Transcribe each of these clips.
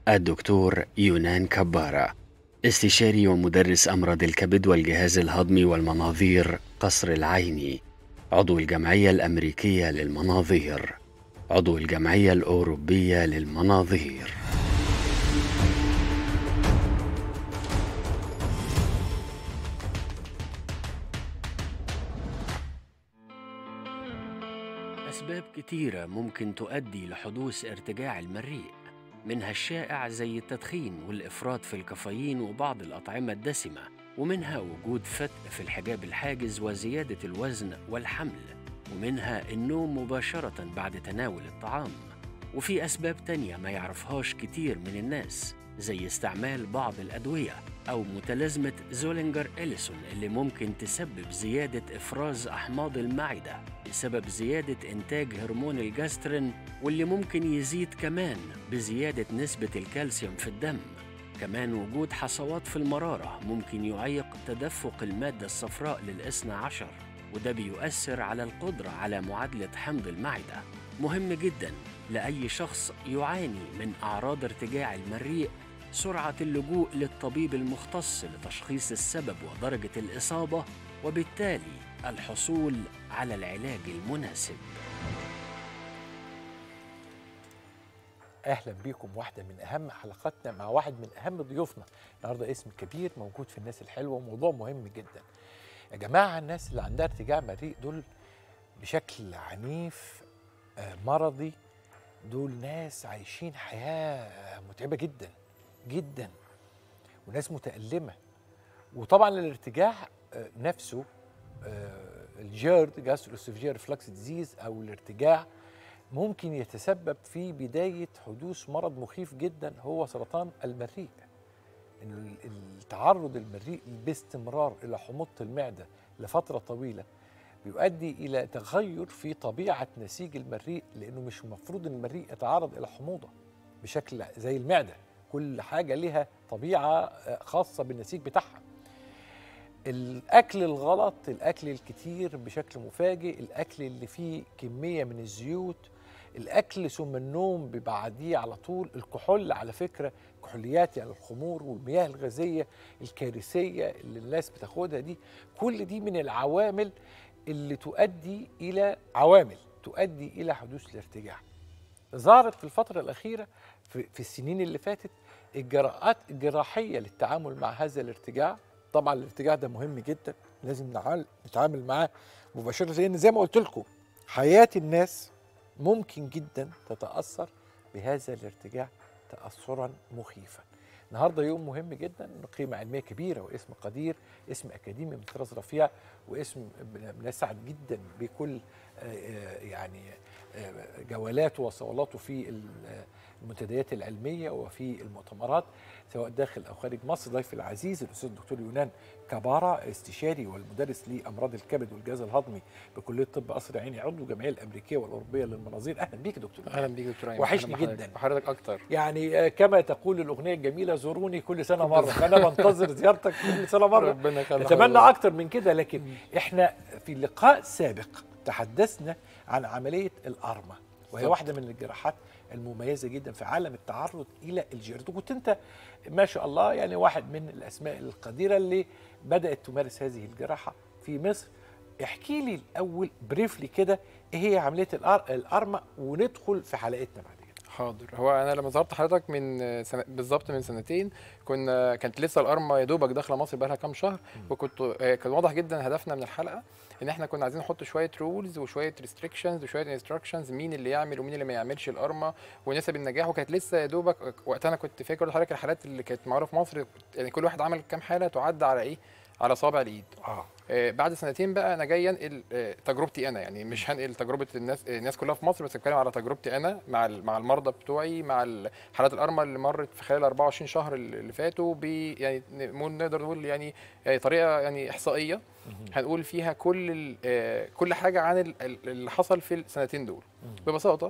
الدكتور يونان كبارة استشاري ومدرس أمراض الكبد والجهاز الهضمي والمناظير قصر العيني عضو الجمعية الأمريكية للمناظير عضو الجمعية الأوروبية للمناظير أسباب كتيرة ممكن تؤدي لحدوث ارتجاع المريء منها الشائع زي التدخين والإفراط في الكافيين وبعض الأطعمة الدسمة ومنها وجود فتق في الحجاب الحاجز وزيادة الوزن والحمل ومنها النوم مباشرة بعد تناول الطعام وفي أسباب تانية ما يعرفهاش كتير من الناس زي استعمال بعض الأدوية أو متلازمة زولينجر إليسون اللي ممكن تسبب زيادة إفراز أحماض المعدة بسبب زيادة إنتاج هرمون الجاسترين واللي ممكن يزيد كمان بزيادة نسبة الكالسيوم في الدم كمان وجود حصوات في المرارة ممكن يعيق تدفق المادة الصفراء للإثنى عشر وده بيؤثر على القدرة على معادلة حمض المعدة مهم جدا لأي شخص يعاني من أعراض ارتجاع المريء سرعة اللجوء للطبيب المختص لتشخيص السبب ودرجة الإصابة وبالتالي الحصول على العلاج المناسب اهلا بيكم واحده من اهم حلقاتنا مع واحد من اهم ضيوفنا النهارده اسم كبير موجود في الناس الحلوه وموضوع مهم جدا يا جماعه الناس اللي عندها ارتجاع مريء دول بشكل عنيف آه، مرضي دول ناس عايشين حياه متعبه جدا جدا وناس متألمة وطبعا الارتجاع آه، نفسه آه، الجيرد جاستروسوفجير فلاكس ديزيز او الارتجاع ممكن يتسبب في بداية حدوث مرض مخيف جدا هو سرطان المريء إن التعرض المريء باستمرار إلى حموضة المعدة لفترة طويلة بيؤدي إلى تغير في طبيعة نسيج المريء لأنه مش المفروض إن المريء يتعرض إلى حموضة بشكل زي المعدة كل حاجة لها طبيعة آه، خاصة بالنسيج بتاعها الاكل الغلط الاكل الكتير بشكل مفاجئ الاكل اللي فيه كميه من الزيوت الاكل ثم النوم بعديه على طول الكحول على فكره كحوليات يعني الخمور والمياه الغازيه الكارثيه اللي الناس بتاخدها دي كل دي من العوامل اللي تؤدي الى عوامل تؤدي الى حدوث الارتجاع ظهرت في الفتره الاخيره في, في السنين اللي فاتت الجراءات الجراحيه للتعامل مع هذا الارتجاع طبعا الارتجاع ده مهم جدا لازم نعال- نتعامل معاه مباشره لان زي ما قلت لكم حياه الناس ممكن جدا تتاثر بهذا الارتجاع تاثرا مخيفا النهارده يوم مهم جدا قيمه علميه كبيره واسم قدير اسم اكاديمي من طراز رفيع واسم بنسعد جدا بكل آه، آه، يعني آه، جولاته وصولاته في ال- المنتديات العلميه وفي المؤتمرات سواء داخل او خارج مصر ضيفي العزيز الاستاذ الدكتور يونان كبارة استشاري والمدرس لامراض الكبد والجهاز الهضمي بكليه طب قصر عيني عضو الجمعيه الامريكيه والاوروبيه للمناظير اهلا بيك يا دكتور يونان. اهلا بيك يا دكتور ايمن وحشني أهلا بحضرتك. جدا. وحضرتك اكتر يعني آه، كما تقول الاغنيه الجميله زوروني كل سنه مره فانا بنتظر زيارتك كل سنه مره ربنا يخلي نتمنى حضرتك. اكتر من كده لكن احنا في لقاء سابق تحدثنا عن عمليه الارمه وهي بالظبط. واحده من الجراحات المميزه جدا في عالم التعرض الى الجيرد وكنت انت ما شاء الله يعني واحد من الاسماء القديره اللي بدات تمارس هذه الجراحه في مصر احكي لي الاول بريفلي كده ايه هي عمليه الأر- الارمه وندخل في حلقتنا بعد كده حاضر هو انا لما زرت حضرتك من سنة بالظبط من سنتين كنا كانت لسه الارمه يا دوبك داخله مصر بقى لها كام شهر وكنت آه، كان واضح جدا هدفنا من الحلقه ان احنا كنا عايزين نحط شويه رولز وشويه ريستريكشنز وشويه انستراكشنز مين اللي يعمل ومين اللي ما يعملش الارمه ونسب النجاح وكانت لسه يا دوبك وقتها انا كنت فاكر حضرتك الحالات اللي كانت معروفه في مصر يعني كل واحد عمل كام حاله تعد على ايه على صابع الايد اه آه، بعد سنتين بقى انا جاي انقل آه، تجربتي انا يعني مش هنقل تجربه الناس آه، الناس كلها في مصر بس بتكلم على تجربتي انا مع ال- مع المرضى بتوعي مع ال- حالات الارمل اللي مرت في خلال 24 شهر اللي فاتوا ب يعني ن- نقدر نقول يعني آه، طريقه يعني احصائيه هنقول فيها كل ال- آه، كل حاجه عن ال- ال- اللي حصل في السنتين دول ببساطه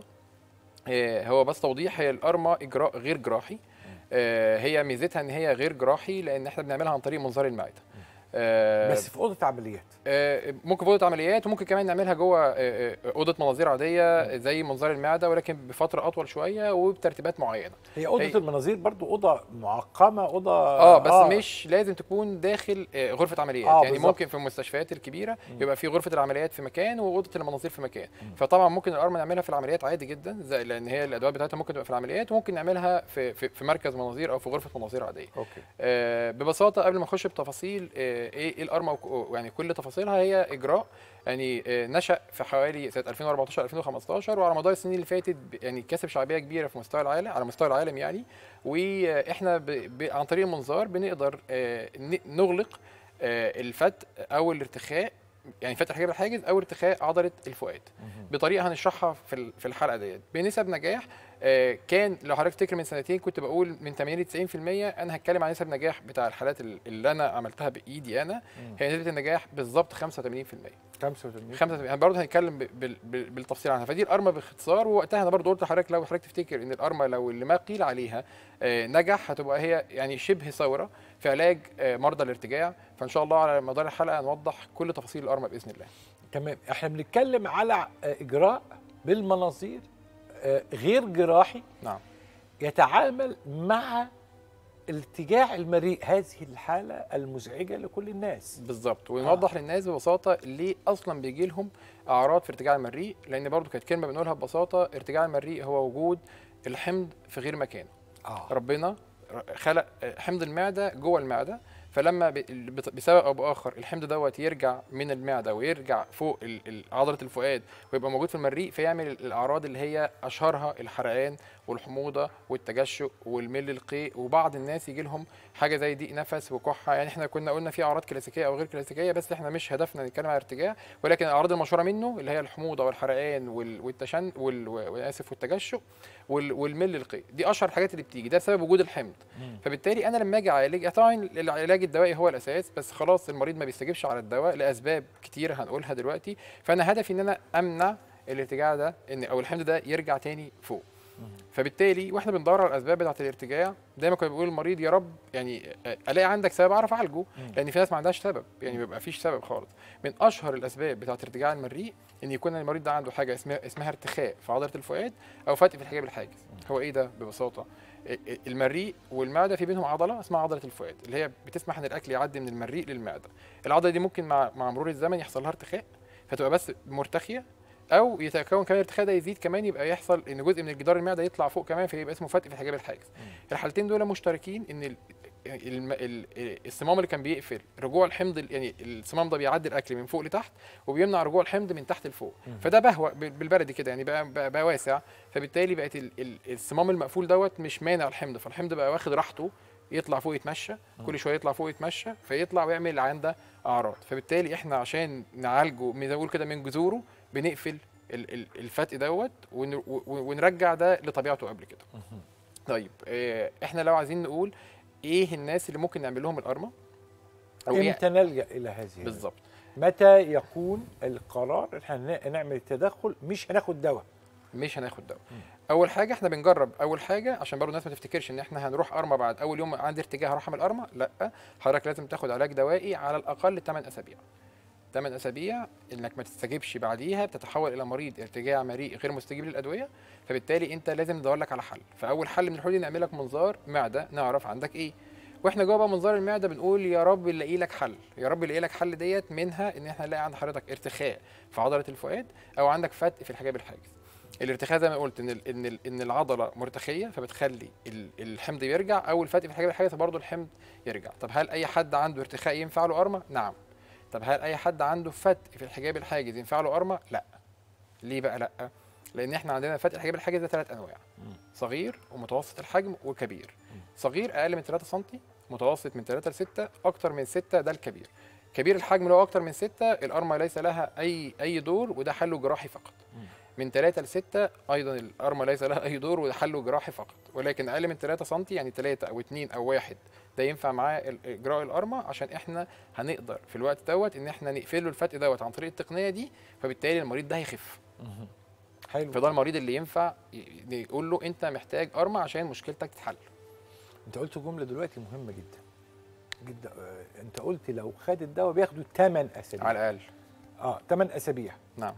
آه، هو بس توضيح هي الارما اجراء غير جراحي آه، هي ميزتها ان هي غير جراحي لان احنا بنعملها عن طريق منظار المعده آه، بس في اوضه عمليات آه، ممكن في اوضه عمليات وممكن كمان نعملها جوه آه، آه، اوضه مناظير عاديه زي منظار المعده ولكن بفتره اطول شويه وبترتيبات معينه هي اوضه هي- المناظير برضو اوضه معقمه اوضه اه بس آه. مش لازم تكون داخل آه، غرفه عمليات آه، يعني بالظبط. ممكن في المستشفيات الكبيره يبقى في غرفه العمليات في مكان واوضه المناظير في مكان فطبعا ممكن الارم نعملها في العمليات عادي جدا زي لان هي الادوات بتاعتها ممكن تبقى في العمليات وممكن نعملها في في, في مركز مناظير او في غرفه مناظير عاديه اوكي آه، ببساطه قبل ما نخش بتفاصيل آه، ايه ايه الارما وك- يعني كل تفاصيلها هي اجراء يعني آه، نشا في حوالي سنه 2014 2015 وعلى مدار السنين اللي فاتت ب- يعني كسب شعبيه كبيره في مستوى العالم على مستوى العالم يعني واحنا ب... ب... عن طريق المنظار بنقدر آه، ن- نغلق آه، الفتق او الارتخاء يعني فتح حجاب الحاجز او ارتخاء عضله الفؤاد بطريقه هنشرحها في ال- في الحلقه ديت بنسب نجاح آه، كان لو حضرتك تفتكر من سنتين كنت بقول من 80 ل 90% انا هتكلم عن نسب نجاح بتاع الحالات ال- اللي انا عملتها بايدي انا هي نسبه النجاح بالظبط 85% 85 85 برضه هنتكلم ب- بال- بال- بالتفصيل عنها فدي الارما باختصار ووقتها انا برضه قلت لحضرتك لو حضرتك تفتكر ان الارما لو اللي ما قيل عليها آه، نجح هتبقى هي يعني شبه ثوره في علاج آه، مرضى الارتجاع فان شاء الله على مدار الحلقه هنوضح كل تفاصيل الارما باذن الله تمام احنا بنتكلم على آه، اجراء بالمناظير آه، غير جراحي نعم يتعامل مع ارتجاع المريء هذه الحاله المزعجه لكل الناس بالظبط ونوضح للناس ببساطه ليه اصلا بيجي لهم اعراض في ارتجاع المريء لان برضو كانت كلمه بنقولها ببساطه ارتجاع المريء هو وجود الحمض في غير مكانه اه ربنا خلق حمض المعده جوه المعده فلما ب- بت- بسبب او باخر الحمض دوت يرجع من المعده ويرجع فوق ال- ال- عضله الفؤاد ويبقى موجود في المريء فيعمل الاعراض اللي هي اشهرها الحرقان والحموضه والتجشؤ والمل القيء وبعض الناس يجي لهم حاجه زي ضيق نفس وكحه يعني احنا كنا قلنا في اعراض كلاسيكيه او غير كلاسيكيه بس احنا مش هدفنا نتكلم عن ارتجاع ولكن الاعراض المشهوره منه اللي هي الحموضه والحرقان وال- والتشن وال- واسف والتجشؤ وال- والمل القيء دي اشهر الحاجات اللي بتيجي ده بسبب وجود الحمض فبالتالي انا لما اجي اعالج طبعا العلاج الدوائي هو الاساس بس خلاص المريض ما بيستجيبش على الدواء لاسباب كتيره هنقولها دلوقتي فانا هدفي ان انا امنع الارتجاع ده ان او الحمض ده يرجع تاني فوق فبالتالي واحنا بندور على الاسباب بتاعه الارتجاع دايما كنا بنقول للمريض يا رب يعني الاقي عندك سبب اعرف اعالجه لان في ناس ما عندهاش سبب يعني بيبقى فيش سبب خالص من اشهر الاسباب بتاعه ارتجاع المريء ان يكون المريض ده عنده حاجه اسمها اسمها ارتخاء في عضله الفؤاد او فتق في الحجاب الحاجز هو ايه ده ببساطه المريء والمعده في بينهم عضله اسمها عضله الفؤاد اللي هي بتسمح ان الاكل يعدي من المريء للمعده العضله دي ممكن مع مع مرور الزمن يحصل لها ارتخاء فتبقى بس مرتخيه او يتكون كمان الارتخاء ده يزيد كمان يبقى يحصل ان جزء من الجدار المعده يطلع فوق كمان فيبقى اسمه فتق في الحجاب الحاجز الحالتين دول مشتركين ان ال- الم- ال- الصمام اللي كان بيقفل رجوع الحمض ال- يعني الصمام ده بيعدي الاكل من فوق لتحت وبيمنع رجوع الحمض من تحت لفوق فده بهوى بال- بالبلدي كده يعني بقى, بقى, بقى واسع فبالتالي بقت ال- ال- الصمام المقفول دوت مش مانع الحمض فالحمض بقى واخد راحته يطلع فوق يتمشى كل شويه يطلع فوق يتمشى فيطلع ويعمل العيان ده اعراض فبالتالي احنا عشان نعالجه زي ما بقول كده من جذوره بنقفل ال- ال- الفتق دوت ون- و- ونرجع ده لطبيعته قبل كده طيب آه، احنا لو عايزين نقول ايه الناس اللي ممكن نعمل لهم الارما او ايه امتى نلجا الى هذه بالظبط متى يكون القرار ان احنا نعمل التدخل مش هناخد دواء مش هناخد دواء اول حاجه احنا بنجرب اول حاجه عشان برضه الناس ما تفتكرش ان احنا هنروح ارما بعد اول يوم عندي ارتجاع هروح اعمل ارما لا حضرتك لازم تاخد علاج دوائي على الاقل 8 اسابيع 8 اسابيع انك ما تستجيبش بعديها بتتحول الى مريض ارتجاع مريء غير مستجيب للادويه فبالتالي انت لازم ندور لك على حل فاول حل من الحلول دي نعمل لك منظار معده نعرف عندك ايه واحنا جوه بقى منظار المعده بنقول يا رب نلاقي لك حل يا رب نلاقي لك حل ديت منها ان احنا نلاقي عند حضرتك ارتخاء في عضله الفؤاد او عندك فتق في الحجاب الحاجز الارتخاء زي ما قلت ان ال ان ال ان العضله مرتخيه فبتخلي ال- الحمض يرجع او الفتق في الحجاب الحاجز فبرضه الحمض يرجع طب هل اي حد عنده ارتخاء ينفع له ارما نعم طب هل اي حد عنده فتق في الحجاب الحاجز ينفع له ارما لا ليه بقى لا لان احنا عندنا فتق الحجاب الحاجز ده ثلاث انواع صغير ومتوسط الحجم وكبير صغير اقل من 3 سم متوسط من 3 ل 6 اكتر من 6 ده الكبير كبير الحجم لو اكتر من 6 الارما ليس لها اي اي دور وده حله جراحي فقط من 3 ل 6 ايضا الارما ليس لها اي دور وده حله جراحي فقط ولكن اقل من 3 سم يعني 3 او 2 او 1 ده ينفع معاه ال- اجراء الارما عشان احنا هنقدر في الوقت دوت ان احنا نقفل له الفتق دوت عن طريق التقنيه دي فبالتالي المريض ده هيخف حلو فده المريض اللي ينفع ي- يقول له انت محتاج ارما عشان مشكلتك تتحل انت قلت جمله دلوقتي مهمه جدا جدا آه، انت قلت لو خد الدواء بياخدوا 8 اسابيع على الاقل اه 8 اسابيع نعم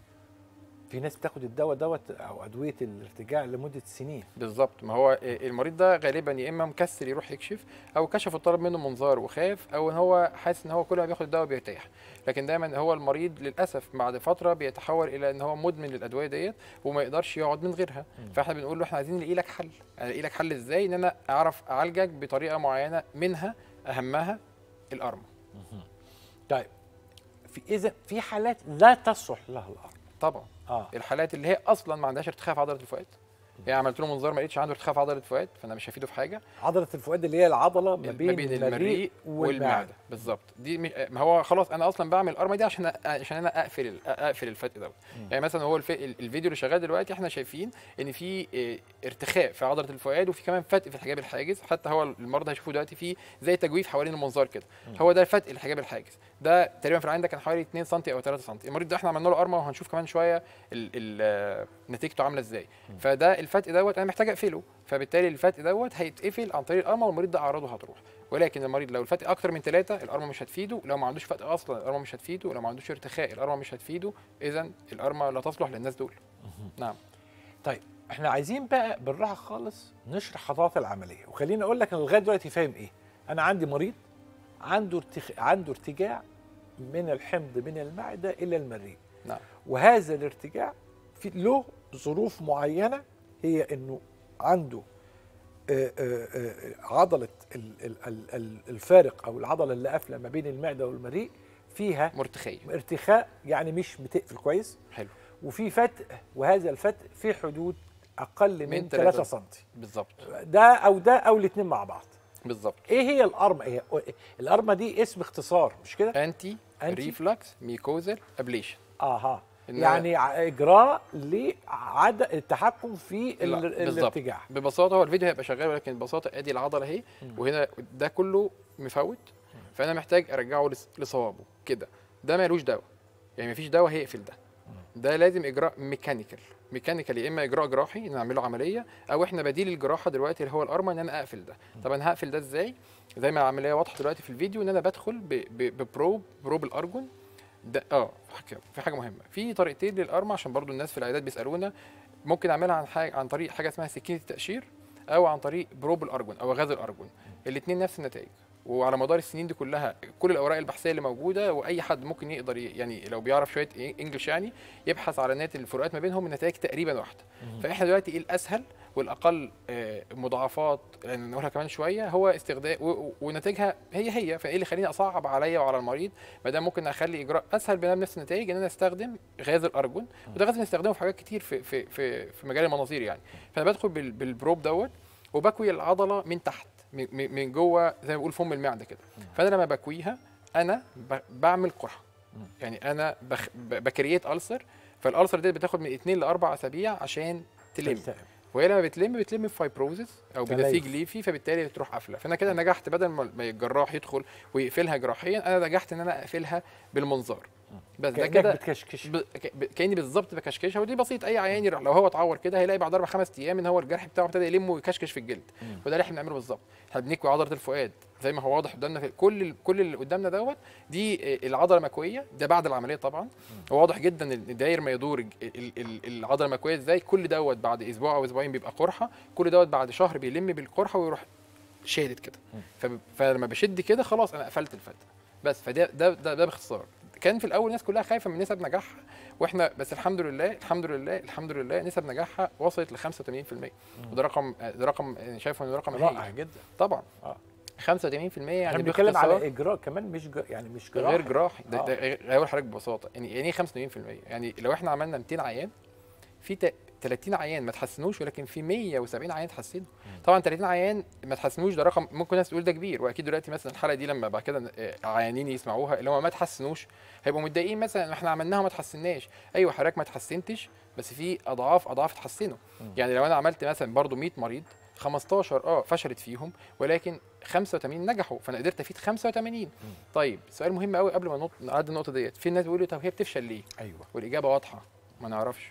في ناس بتاخد الدواء دوت او ادويه الارتجاع لمده سنين بالظبط ما هو المريض ده غالبا يا اما مكسل يروح يكشف او كشف وطلب منه منظار وخاف او ان هو حاسس ان هو كل ما بياخد الدواء بيرتاح لكن دايما هو المريض للاسف بعد فتره بيتحول الى ان هو مدمن للادويه ديت وما يقدرش يقعد من غيرها مم. فاحنا بنقول له احنا عايزين نلاقي لك حل يعني نلاقي لك حل ازاي ان انا اعرف اعالجك بطريقه معينه منها اهمها الارمى طيب في اذا في حالات لا تصلح لها الارض طبعا اه الحالات اللي هي اصلا ما عندهاش ارتخاء في عضله الفؤاد يعني عملت له منظار ما لقيتش عنده ارتخاء في عضله الفؤاد فانا مش هفيده في حاجه عضله الفؤاد اللي هي العضله ما ما بين, بين المريء المريء والمعده والمعده بالظبط دي مش ما هو خلاص انا اصلا بعمل الارمه دي عشان أ- عشان انا اقفل ال- اقفل الفتق دوت يعني مثلا هو الف... ال- الفيديو اللي شغال دلوقتي احنا شايفين ان في آه، ارتخاء في عضله الفؤاد وفي كمان فتق في الحجاب الحاجز حتى هو المرضى هيشوفوا دلوقتي في زي تجويف حوالين المنظار كده هو ده فتق الحجاب الحاجز ده تقريبا في العين ده كان حوالي 2 سم او 3 سم المريض ده احنا عملنا له ارمه وهنشوف كمان شويه ال... ال... آه، نتيجته عامله ازاي فده الفتق دوت انا محتاج اقفله فبالتالي الفتق دوت هيتقفل عن طريق الارمه والمريض ده اعراضه هتروح ولكن المريض لو الفتق اكتر من ثلاثه الارمه مش هتفيده لو ما عندوش فتق اصلا الارمه مش هتفيده لو ما عندوش ارتخاء الارمه مش هتفيده اذا الارمه لا تصلح للناس دول نعم طيب احنا عايزين بقى بالراحه خالص نشرح خطوات العمليه وخليني اقول لك انا لغايه دلوقتي فاهم ايه انا عندي مريض عنده ارتخ... عنده ارتجاع من الحمض من المعده الى المريء نعم وهذا الارتجاع في له ظروف معينه هي انه عنده آه، آه، آه، عضله ال- ال- ال- ال- الفارق او العضله اللي قافله ما بين المعده والمريء فيها مرتخيه ارتخاء يعني مش بتقفل كويس حلو وفي فتق وهذا الفتق في حدود اقل من, من 3 تلاتة. سم بالظبط ده او ده او الاثنين مع بعض بالظبط ايه هي الارمه ايه الارمه دي اسم اختصار مش كده انتي أنتي؟ ريفلكس ميكوزال ابليشن اها إن- يعني ع- اجراء لعدم التحكم في ال- لا، بالظبط. الارتجاع ببساطه هو الفيديو هيبقى شغال ولكن ببساطه ادي العضله اهي وهنا ده كله مفوت فانا محتاج ارجعه لص- لصوابه كده ده مالوش دواء يعني مفيش دواء هيقفل ده ده لازم اجراء ميكانيكال ميكانيكال يا اما اجراء جراحي ان اعمل له عمليه او احنا بديل الجراحه دلوقتي اللي هو الارمه ان انا اقفل ده طب انا هقفل ده ازاي زي ما العمليه واضحه دلوقتي في الفيديو ان انا بدخل ب- ب- ببروب بروب الارجون ده اه في حاجة- في حاجه مهمه في طريقتين للارمه عشان برضو الناس في العيادات بيسالونا ممكن اعملها عن حاجه عن طريق حاجه اسمها سكينه التقشير او عن طريق بروب الارجون او غاز الارجون الاثنين نفس النتائج وعلى مدار السنين دي كلها كل الاوراق البحثيه اللي موجوده واي حد ممكن يقدر ي- يعني لو بيعرف شويه إيه- انجلش يعني يبحث على نت الفروقات ما بينهم النتائج تقريبا واحده فاحنا دلوقتي ايه الاسهل والاقل آه، مضاعفات يعني نقولها كمان شويه هو استخدام و- و- ونتائجها هي هي فايه اللي يخليني اصعب عليا وعلى المريض ما دام ممكن اخلي اجراء اسهل بنفس النتائج ان انا استخدم غاز الارجون وده غاز بنستخدمه في حاجات كتير في في في, في مجال المناظير يعني فانا بدخل بال- بالبروب دوت وبكوي العضله من تحت من- من من جوه زي ما بقول فم المعده كده فانا لما بكويها انا ب- بعمل قرحه يعني انا بخ... ب- بكرييت ألسر فالألسر دي بتاخد من 2 ل 4 اسابيع عشان تلم تلتئم. وهي لما بتلم بتلم في فايبروزس او تليف. بنسيج ليفي فبالتالي بتروح قافله فانا كده نجحت بدل ما ما الجراح يدخل ويقفلها جراحيا انا نجحت ان انا اقفلها بالمنظار بس ده كانك كده بتكشكش ب... ك- ب- كاني بالظبط بكشكشها ودي بسيط اي عيان يروح لو هو اتعور كده هيلاقي بعد اربع خمس ايام ان هو الجرح بتاعه ابتدى يلم ويكشكش في الجلد وده اللي احنا بنعمله بالظبط احنا بنكوي عضله الفؤاد زي ما هو واضح قدامنا في كل ال- كل اللي قدامنا دوت دي آه، العضله مكويه ده بعد العمليه طبعا واضح جدا ان داير ما يدور الج- ال- ال- العضله مكويه ازاي كل دوت بعد اسبوع او اسبوعين بيبقى قرحه كل دوت بعد شهر بيلم بالقرحه ويروح شادد كده فب- فلما بشد كده خلاص انا قفلت الفتة بس فده ده ده, ده باختصار كان في الاول الناس كلها خايفه من نسب نجاحها واحنا بس الحمد لله الحمد لله الحمد لله نسب نجاحها وصلت ل 85% وده رقم ده رقم أنا شايفه انه رقم رائع هايل جدا طبعا آه. 85% يعني احنا بنتكلم على باختصار اجراء كمان مش جر... يعني مش جراحي غير جراحي ده, آه. ده غير- هقول لحضرتك ببساطه يعني يعني ايه 85% يعني لو احنا عملنا 200 عيان في ت- 30 عيان ما تحسنوش ولكن في 170 عيان اتحسنوا طبعا 30 عيان ما تحسنوش ده رقم ممكن ناس تقول ده كبير واكيد دلوقتي مثلا الحلقه دي لما بعد كده آه، عيانين يسمعوها اللي هم ما تحسنوش هيبقوا متضايقين مثلا احنا عملناها وما تحسناش ايوه حضرتك ما تحسنتش بس في اضعاف اضعاف اتحسنوا يعني لو انا عملت مثلا برضو 100 مريض 15 اه فشلت فيهم ولكن 85 نجحوا فانا قدرت افيد 85 طيب سؤال مهم قوي قبل ما نط- نعدي النقطه ديت في ناس بيقولوا طب هي بتفشل ليه ايوه والاجابه واضحه ما نعرفش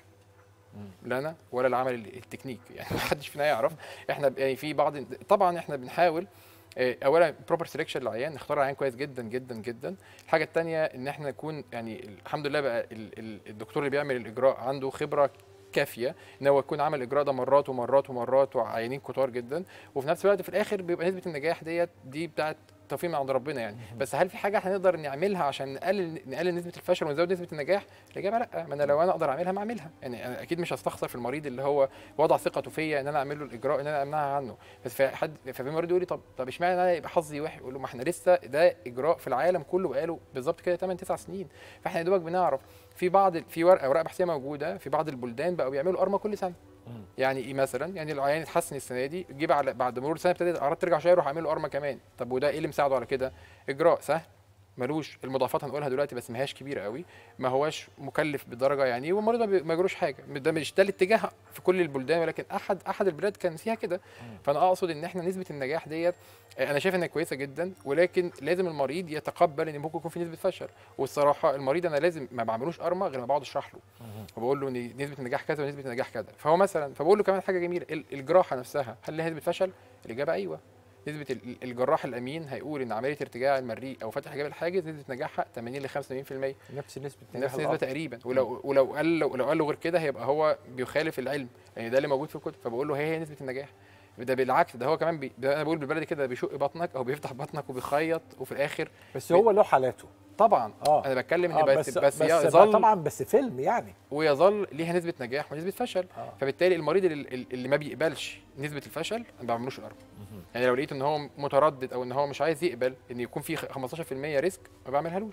لا انا ولا اللي عمل التكنيك يعني ما حدش فينا يعرف احنا ب- يعني في بعض طبعا احنا بنحاول آه، اولا بروبر سelection للعيان نختار العيان كويس جدا جدا جدا الحاجه الثانيه ان احنا نكون يعني الحمد لله بقى ال- ال- الدكتور اللي بيعمل الاجراء عنده خبره كافيه ان هو يكون عمل الاجراء ده مرات ومرات ومرات وعيانين كتار جدا وفي نفس الوقت في الاخر بيبقى نسبه النجاح ديت دي بتاعت توفيق من عند ربنا يعني بس هل في حاجه احنا نقدر نعملها عشان نقلل نقلل نسبه الفشل ونزود نسبه النجاح الاجابه لا ما انا لو انا اقدر اعملها ما اعملها يعني انا اكيد مش هستخسر في المريض اللي هو وضع ثقته فيا ان انا اعمل له الاجراء ان انا امنعها عنه بس في حد ففي مريض يقول لي طب طب اشمعنى انا يبقى حظي وحش اقول له ما احنا لسه ده اجراء في العالم كله بقاله بالظبط كده 8 9 سنين فاحنا يا دوبك بنعرف في بعض في ورقه اوراق بحثيه موجوده في بعض البلدان بقوا بيعملوا ارما كل سنه مم. يعني ايه مثلا يعني العيان اتحسن السنه دي جه بعد بعد مرور سنه ابتدت الاعراض ترجع شويه يروح عامل له ارما كمان طب وده ايه اللي مساعده على كده اجراء سهل ملوش المضاعفات هنقولها دلوقتي بس ما هياش كبيره قوي ما هواش مكلف بدرجه يعني والمريض ما بي- ما يجروش حاجه ده مش ده الاتجاه في كل البلدان ولكن احد احد البلاد كان فيها كده فانا اقصد ان احنا نسبه النجاح ديت آه، انا شايف انها كويسه جدا ولكن لازم المريض يتقبل ان ممكن يكون في نسبه فشل والصراحه المريض انا لازم ما بعملوش ارما غير ما بقعد اشرح له وبقول له ان نسبه النجاح كذا ونسبه النجاح كذا فهو مثلا فبقول له كمان حاجه جميله ال- الجراحه نفسها هل لها نسبه فشل الاجابه ايوه نسبه ال- الجراح الامين هيقول ان عمليه ارتجاع المريء او فتح حجاب الحاجز نسبه نجاحها 80 ل 85% نفس نسبه نفس نجاح النسبه الأرض. تقريبا ولو ولو قال لو قال له غير كده هيبقى هو بيخالف العلم يعني ده اللي موجود في الكتب فبقول له هي هي نسبه النجاح ده بالعكس ده هو كمان بي... ده انا بقول بالبلدي كده بيشق بطنك او بيفتح بطنك وبيخيط وفي الاخر بس هو له حالاته طبعا اه انا بتكلم ان آه، بس بس, بس يظل طبعا بس فيلم يعني ويظل ليها نسبه نجاح ونسبه فشل آه. فبالتالي المريض اللي, اللي ما بيقبلش نسبه الفشل انا ما بعملوش الارم يعني لو لقيت ان هو متردد او ان هو مش عايز يقبل ان يكون في 15% ريسك ما بعملهالوش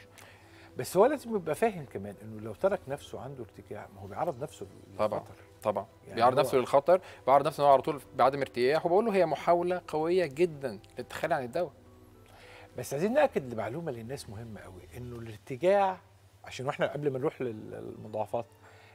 بس هو لازم يبقى فاهم كمان انه لو ترك نفسه عنده ارتجاع ما هو بيعرض نفسه طبعا. للخطر طبعا يعني يعني بيعرض هو- نفسه للخطر بيعرض نفسه ان هو على طول بعدم ارتياح وبقول له هي محاوله قويه جدا للتخلي عن الدواء بس عايزين ناكد لمعلومه للناس مهمه قوي انه الارتجاع عشان واحنا قبل ما نروح للمضاعفات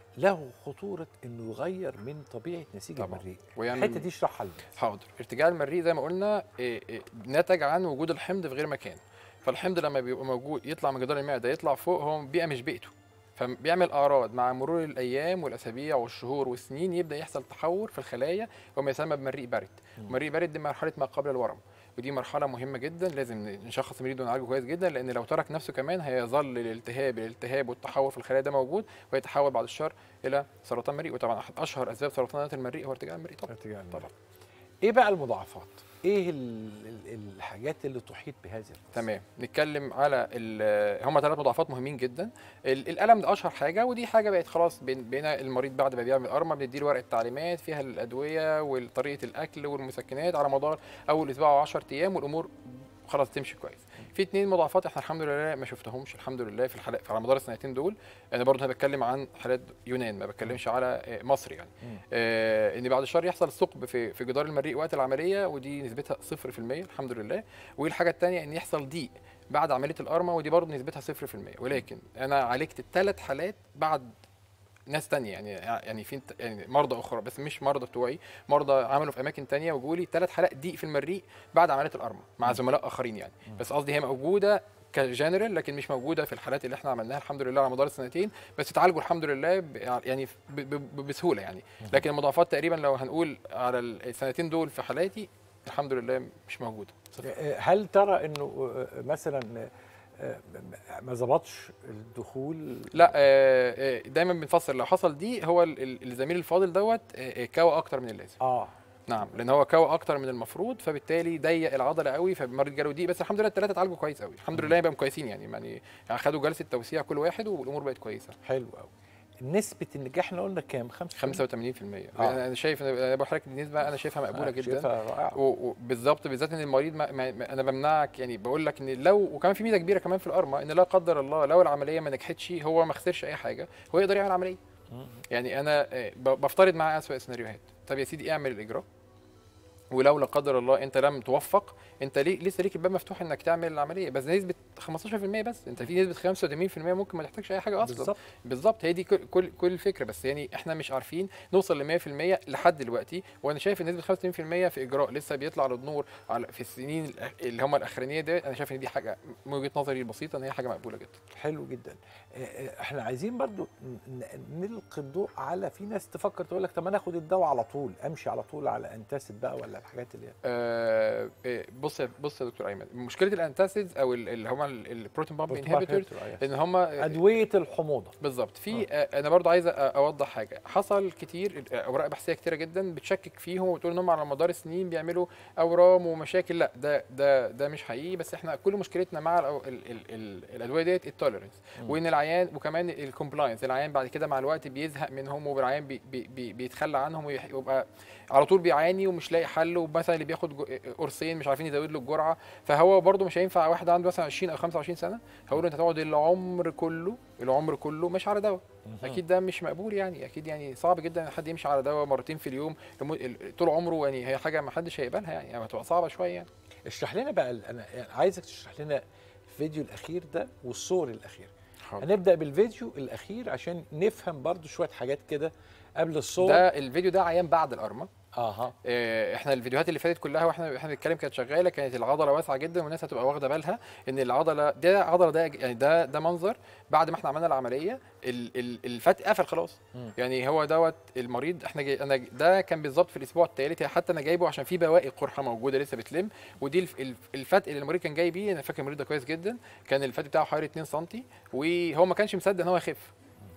له خطوره انه يغير من طبيعه نسيج طبعاً. المريء ويعمل- الحته دي اشرحها لنا حاضر ارتجاع المريء زي ما قلنا إيه، إيه، نتج عن وجود الحمض في غير مكان فالحمض لما بيبقى موجود يطلع من جدار المعده يطلع فوق هو بيئه مش بيئته فبيعمل اعراض مع مرور الايام والاسابيع والشهور والسنين يبدا يحصل تحور في الخلايا وما يسمى بمريء بارد مريء بارد دي مرحله ما قبل الورم ودي مرحله مهمه جدا لازم نشخص المريض ونعالجه كويس جدا لان لو ترك نفسه كمان هيظل الالتهاب الالتهاب والتحور في الخلايا ده موجود ويتحول بعد الشر الى سرطان مريء وطبعا احد اشهر اسباب سرطانات المريء هو ارتجاع المريء طبعا ارتجاع المريء. طبعا ايه بقى المضاعفات ايه ال ال الحاجات اللي تحيط بهذا الرأس؟ تمام نتكلم على ال- هما ثلاث مضاعفات مهمين جدا ال- الالم ده اشهر حاجه ودي حاجه بقت خلاص بين بين المريض بعد ما بيعمل ارما بنديله ورقه تعليمات فيها الادويه وطريقه الاكل والمسكنات على مدار اول اسبوع او 10 ايام والامور خلاص تمشي كويس في اتنين مضاعفات احنا الحمد لله ما شفتهمش الحمد لله في الحلقه على مدار السنتين دول انا برضه انا بتكلم عن حالات يونان ما بتكلمش على آه، مصر يعني مم. آه ان بعد الشر يحصل ثقب في في جدار المريء وقت العمليه ودي نسبتها 0% الحمد لله والحاجه الثانيه ان يحصل ضيق بعد عمليه الارما ودي برضه نسبتها 0% ولكن انا عالجت الثلاث حالات بعد ناس تانية يعني يعني في يعني مرضى اخرى بس مش مرضى بتوعي مرضى عملوا في اماكن تانية وجوا لي ثلاث حالات ضيق في المريء بعد عمليه الارما مع زملاء اخرين يعني بس قصدي هي موجوده كجنرال لكن مش موجوده في الحالات اللي احنا عملناها الحمد لله على مدار السنتين بس اتعالجوا الحمد لله ب- يعني ب- ب- بسهوله يعني لكن المضاعفات تقريبا لو هنقول على السنتين دول في حالاتي الحمد لله مش موجوده صفر. هل ترى انه آه، مثلا آه، ما ظبطش الدخول لا آه، آه، دايما بنفسر لو حصل دي هو ال- ال- الزميل الفاضل دوت آه، آه، كوى اكتر من اللازم اه نعم لان هو كوى اكتر من المفروض فبالتالي ضيق العضله قوي فالمريض جاله دي بس الحمد لله الثلاثه اتعالجوا كويس قوي الحمد لله يبقى كويسين يعني يعني يعني خدوا جلسه توسيع كل واحد والامور بقت كويسه حلو قوي نسبة النجاح احنا قلنا كام؟ 5 85% آه. انا شايف انا بقول لحضرتك دي نسبه انا شايفها مقبوله جدا شايفها رائعة و- وبالظبط بالذات ان المريض ما ما ما انا بمنعك يعني بقول لك ان لو وكمان في ميزه كبيره كمان في الارما ان لا قدر الله لو العمليه ما نجحتش هو ما خسرش اي حاجه هو يقدر يعمل عمليه يعني انا آه، ب- بفترض معاه اسوء السيناريوهات طب يا سيدي اعمل الاجراء ولو لا قدر الله انت لم توفق انت ليه لسه ليك الباب مفتوح انك تعمل العمليه بس نسبه 15% بس انت في نسبه 85% ممكن ما تحتاجش اي حاجه اصلا بالظبط بالظبط هي دي كل كل, كل الفكره بس يعني احنا مش عارفين نوصل ل 100% لحد دلوقتي وانا شايف ان نسبه 85% في اجراء لسه بيطلع للنور على في السنين الأخ- اللي هم الاخرانيه دي انا شايف ان دي حاجه من وجهه نظري البسيطه ان هي حاجه مقبوله جدا حلو جدا آه، آه، احنا عايزين برضو ن- ن- نلقي الضوء على في ناس تفكر تقول لك طب انا اخد الدواء على طول امشي على طول على انتاسب بقى ولا الحاجات اللي آه آه، بص يا- بص يا دكتور ايمن مشكله الانتاسيدز او ال- اللي هم البروتين بامب انهبيتورز ان هم ادويه الحموضه بالظبط في آه. انا برضو عايز أ- اوضح حاجه حصل كتير آه، اوراق بحثيه كتيره جدا بتشكك فيهم وتقول ان هم على مدار السنين بيعملوا اورام ومشاكل لا ده ده ده مش حقيقي بس احنا كل مشكلتنا مع الأو- ال ال ال الادويه ديت التوليرنس وان العيان وكمان الكومبلاينس العيان بعد كده مع الوقت بيزهق منهم والعيان بي بي بي بيتخلى عنهم ويح- ويبقى على طول بيعاني ومش لاقي حل ومثلا اللي بياخد جو- قرصين مش عارفين يزود له الجرعه فهو برضه مش هينفع واحد عنده مثلا 20 او 25 سنه هقول له انت هتقعد العمر كله العمر كله مش على دواء اكيد ده مش مقبول يعني اكيد يعني صعب جدا ان حد يمشي على دواء مرتين في اليوم لمو- ال- طول عمره يعني هي حاجه ما حدش هيقبلها يعني, يعني هتبقى صعبه شويه يعني اشرح لنا بقى ال- انا يعني عايزك تشرح لنا الفيديو الاخير ده والصور الاخيره هنبدا بالفيديو الاخير عشان نفهم برضو شويه حاجات كده قبل الصور ده الفيديو ده عيان بعد الارمه اها آه، احنا الفيديوهات اللي فاتت كلها واحنا احنا بنتكلم كانت شغاله كانت العضله واسعه جدا والناس هتبقى واخده بالها ان العضله ده عضله ده يعني ده ده منظر بعد ما احنا عملنا العمليه ال- ال- الفتق قفل خلاص مم. يعني هو دوت المريض احنا جاي انا ده كان بالظبط في الاسبوع الثالث حتى انا جايبه عشان في بواقي قرحه موجوده لسه بتلم ودي الف- الف- الفتق اللي المريض كان جاي بيه انا فاكر المريض ده كويس جدا كان الفتق بتاعه حوالي 2 سم وهو ما كانش مصدق ان هو يخف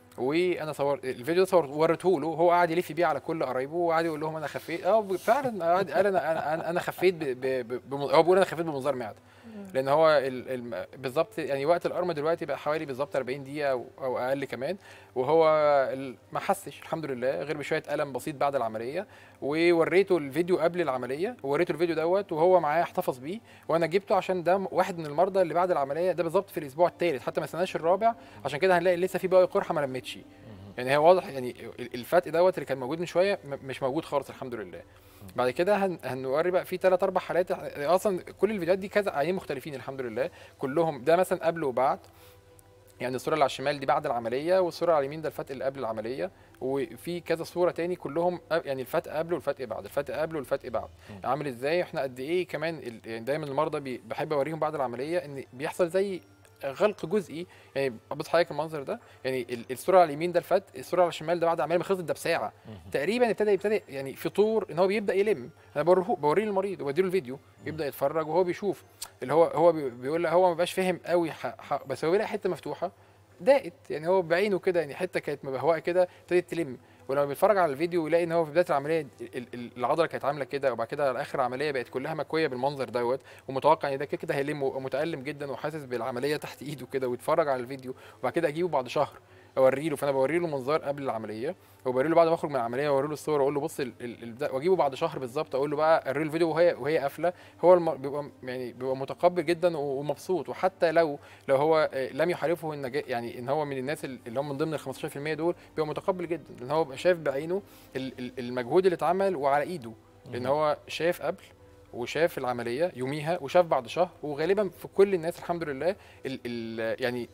وانا صور الفيديو ده صور وريته له هو قاعد يلف بيه على كل قرايبه وقعد يقول لهم انا خفيت اه فعلا قعد قال انا انا انا, أنا خفيت ب... ب... ب... بم- هو بيقول انا خفيت بمنظار معده لان هو ال... ال... بالظبط يعني وقت الارمه دلوقتي بقى حوالي بالظبط 40 دقيقه او, أو اقل كمان وهو ال... ما حسش الحمد لله غير بشويه الم بسيط بعد العمليه ووريته الفيديو قبل العمليه ووريته الفيديو دوت وهو معاه احتفظ بيه وانا جبته عشان ده واحد من المرضى اللي بعد العمليه ده بالظبط في الاسبوع الثالث حتى ما استناش الرابع عشان كده هنلاقي لسه في بواقي قرحه ما لمتش يعني هو واضح يعني ال- الفتق دوت اللي كان موجود من شويه م- مش موجود خالص الحمد لله بعد كده هن هنوري بقى في ثلاث اربع حالات اصلا كل الفيديوهات دي كذا عيانين مختلفين الحمد لله كلهم ده مثلا قبل وبعد يعني الصوره اللي على الشمال دي بعد العمليه والصوره على اليمين ده الفتق اللي قبل العمليه وفي كذا صوره تاني كلهم قب- يعني الفتق قبل والفتق بعد الفتق قبل والفتق بعد عامل ازاي احنا قد ايه كمان ال- يعني دايما المرضى بي- بحب اوريهم بعد العمليه ان بيحصل زي غلق جزئي يعني بص حضرتك المنظر ده يعني ال- الصوره على اليمين ده الفتق الصوره على الشمال ده بعد العمليه ما خلصت ده بساعه تقريبا ابتدى يبتدي يعني فطور ان هو بيبدا يلم انا بوريه بوريه للمريض وبديله الفيديو يبدا يتفرج وهو بيشوف اللي هو هو بي- بيقول هو ما بقاش فاهم قوي ح- ح- بس هو بيلاقي حته مفتوحه ضاقت يعني هو بعينه كده يعني حته كانت مبهوقه كده ابتدت تلم ولما بيتفرج على الفيديو يلاقي ان هو في بدايه العمليه ال- ال- العضله كانت عامله كده وبعد كده على اخر العمليه بقت كلها مكويه بالمنظر دوت ومتوقع ان ده كده كده هيلم ومتالم جدا وحاسس بالعمليه تحت ايده كده ويتفرج على الفيديو وبعد كده اجيبه بعد شهر اوري له فانا بوري له منظار قبل العمليه وبوري له بعد ما اخرج من العمليه واوري له الصور واقول له بص ال- ال- ال- ده- واجيبه بعد شهر بالظبط اقول له بقى اوري له الفيديو وهي وهي قافله هو الم... بيبقى يعني بيبقى متقبل جدا و- ومبسوط وحتى لو لو هو آه، لم يحالفه ان جا- يعني ان هو من الناس ال- اللي هم من ضمن ال 15% دول بيبقى متقبل جدا لان هو بيبقى شايف بعينه ال- ال- المجهود اللي اتعمل وعلى ايده لان هو شاف قبل وشاف العمليه يوميها وشاف بعد شهر وغالبا في كل الناس الحمد لله ال ال يعني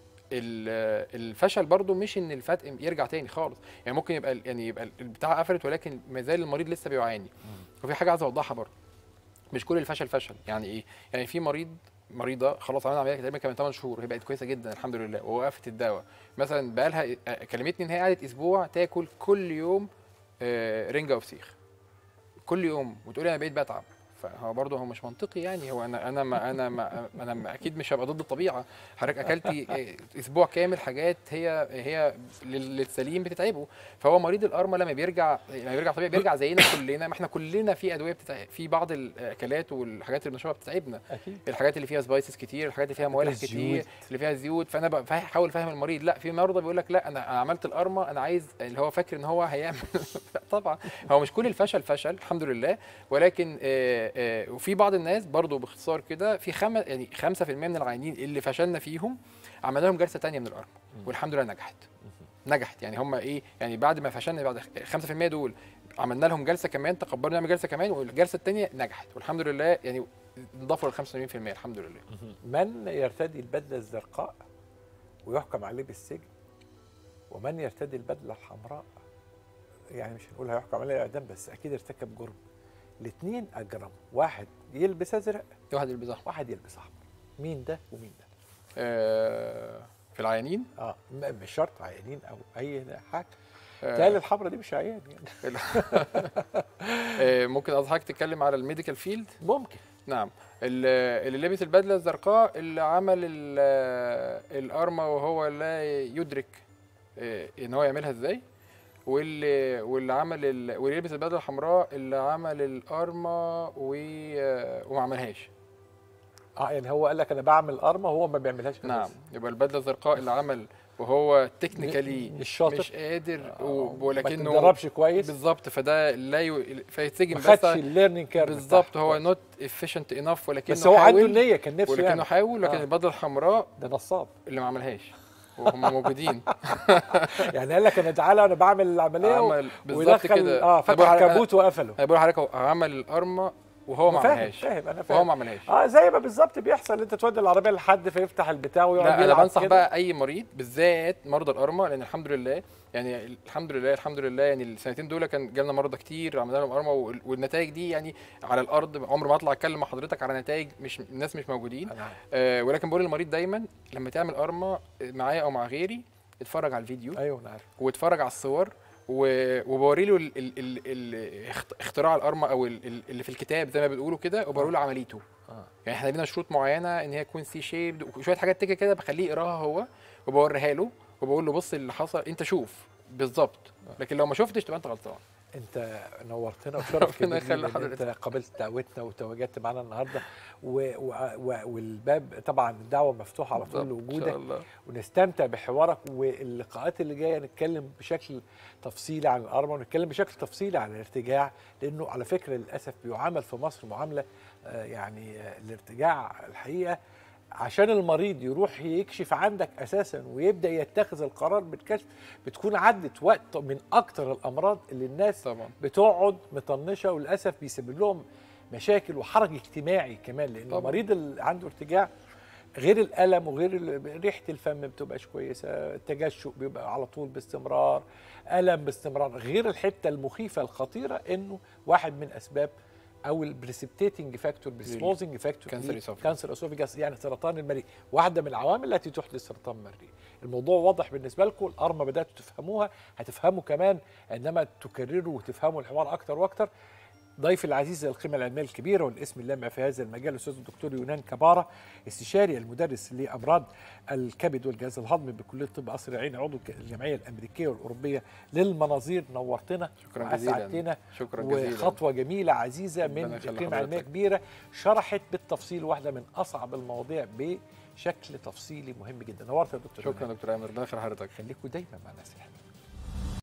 ال- الفشل برضو مش ان الفتق يرجع تاني خالص يعني ممكن يبقى ال- يعني يبقى البتاع قفلت ولكن ما زال المريض لسه بيعاني وفي حاجه عايز اوضحها برضو مش كل الفشل فشل يعني ايه يعني في مريض مريضه خلاص عملنا عمليه تقريبا كمان 8 شهور هي بقت كويسه جدا الحمد لله ووقفت الدواء مثلا بقى لها كلمتني ان هي قعدت اسبوع تاكل كل يوم آه، رنجه وفسيخ كل يوم وتقول لي انا بقيت بتعب فهو برضه هو مش منطقي يعني هو انا انا ما انا ما انا ما اكيد مش هبقى ضد الطبيعه حضرتك اكلتي آه، اسبوع كامل حاجات هي هي لل- للسليم بتتعبه فهو مريض الارمه لما بيرجع لما بيرجع طبيعي بيرجع زينا كلنا ما احنا كلنا في ادويه بتتعب في بعض الاكلات والحاجات اللي بنشربها بتتعبنا اكيد الحاجات اللي فيها سبايسز كتير الحاجات اللي فيها موالح الزيوت. كتير اللي فيها زيوت فانا بحاول افهم المريض لا في مرضى بيقول لك لا انا انا عملت الارمه انا عايز اللي هو فاكر ان هو هيعمل لا طبعا هو مش كل الفشل فشل الحمد لله ولكن آه، آه، وفي بعض الناس برضو باختصار كده في خم يعني 5% من العيانين اللي فشلنا فيهم عملنا لهم جلسه تانية من الارمه والحمد لله نجحت نجحت يعني هم ايه يعني بعد ما فشلنا بعد 5% دول عملنا لهم جلسه كمان تقبلنا نعمل جلسه كمان والجلسه الثانيه نجحت والحمد لله يعني انضافوا لل 85% الحمد لله من يرتدي البدله الزرقاء ويحكم عليه بالسجن ومن يرتدي البدله الحمراء يعني مش هنقول هيحكم عليه الاعدام بس اكيد ارتكب جرم الاثنين اجرم واحد يلبس ازرق واحد يلبس احمر واحد يلبس احمر مين ده ومين ده آه، في العيانين اه م- مش شرط عيانين او اي حاجه تالي الحمراء دي مش عيان يعني آه، ممكن حضرتك تتكلم على الميديكال فيلد ممكن نعم ال- اللي لبس البدله الزرقاء اللي عمل ال- الارما وهو لا يدرك آه، ان هو يعملها ازاي واللي واللي عمل ال- واللي لبس البدله الحمراء اللي عمل الارما و آه، وما عملهاش اه يعني هو قال لك انا بعمل ارما وهو ما بيعملهاش نعم خالص. يبقى البدله الزرقاء اللي عمل وهو تكنيكالي مش شاطر مش قادر آه، و- ما ولكنه تدربش كويس بالظبط فده لا ي... فيتسجن ما بس خدش الليرنينج كيرف بالظبط هو نوت افيشنت انف ولكنه بس هو عنده حاول النيه كان نفسه ولكنه يعني حاول لكن آه. البدله الحمراء ده نصاب اللي ما عملهاش وهم موجودين يعني قال لك انا تعالى انا بعمل العمليه و- عمل بالظبط ودخل كده اه أنا بقول فتح لحضرتك- كابوت وقفله انا بقول لحضرتك هو عمل الارما وهو ما فاهم عملهاش فاهم انا وهو فاهم ما عملهاش اه زي ما بالظبط بيحصل انت تودي العربيه لحد فيفتح البتاع ويقعد لا انا يلعب بنصح كده. بقى اي مريض بالذات مرضى الارما لان الحمد لله يعني الحمد لله الحمد لله يعني السنتين دول كان جالنا مرضى كتير عملنا لهم ارما وال- والنتائج دي يعني على الارض عمر ما اطلع اتكلم مع حضرتك على نتائج مش الناس مش موجودين أنا عارف. آه ولكن بقول للمريض دايما لما تعمل ارما معايا او مع غيري اتفرج على الفيديو ايوه انا عارف واتفرج على الصور و- وبوري له ال- ال- ال- ال- اخت- اختراع الارما او ال- ال- اللي في الكتاب زي ما بتقولوا كده وبوري له عمليته آه. يعني احنا لينا شروط معينه ان هي تكون سي شيبد وشويه حاجات تيجي كده بخليه يقراها هو وبوريها له وبقول له بص اللي حصل انت شوف بالظبط لكن لو ما شفتش تبقى انت غلطان انت نورتنا وشرف ربنا كبير يخلي لي ان حضرتك. انت قبلت دعوتنا وتواجدت معانا النهارده و... و... و... والباب طبعا الدعوه مفتوحه على طول بالظبط. ان لوجودك شاء الله ونستمتع بحوارك واللقاءات اللي جايه نتكلم بشكل تفصيلي عن الارما ونتكلم بشكل تفصيلي عن الارتجاع لانه على فكره للاسف بيعامل في مصر معامله آه، يعني آه، الارتجاع الحقيقه عشان المريض يروح يكشف عندك اساسا ويبدا يتخذ القرار بالكشف بتكون عدت وقت من اكتر الامراض اللي الناس طبعا بتقعد مطنشه وللاسف بيسبب لهم مشاكل وحرج اجتماعي كمان لان طبعاً. المريض اللي عنده ارتجاع غير الالم وغير ال- ريحه الفم ما بتبقاش كويسه التجشؤ بيبقى على طول باستمرار الم باستمرار غير الحته المخيفه الخطيره انه واحد من اسباب او البريسبتيتنج فاكتور بريسبوزنج فاكتور كانسر esophagus. كانسر اسوفيجاس يعني سرطان المريء واحده من العوامل التي تحدث سرطان المريء الموضوع واضح بالنسبه لكم الارما بداتوا تفهموها هتفهموا كمان عندما تكرروا وتفهموا الحوار اكتر واكتر ضيفي العزيز القيمة العلمية الكبيرة والاسم اللامع في هذا المجال الأستاذ الدكتور يونان كبارة استشاري المدرس لأمراض الكبد والجهاز الهضمي بكلية طب قصر العين عضو الجمعية الأمريكية والأوروبية للمناظير نورتنا شكرا جزيلا وأسعدتنا شكرا جزيلا وخطوة جميلة عزيزة ربنا من يخلي قيمة علمية حضرتك. كبيرة شرحت بالتفصيل واحدة من أصعب المواضيع بشكل تفصيلي مهم جدا نورت يا دكتور شكرا دكتور ايمن ربنا يخلي حضرتك خليكم دايما مع الناس الحلوة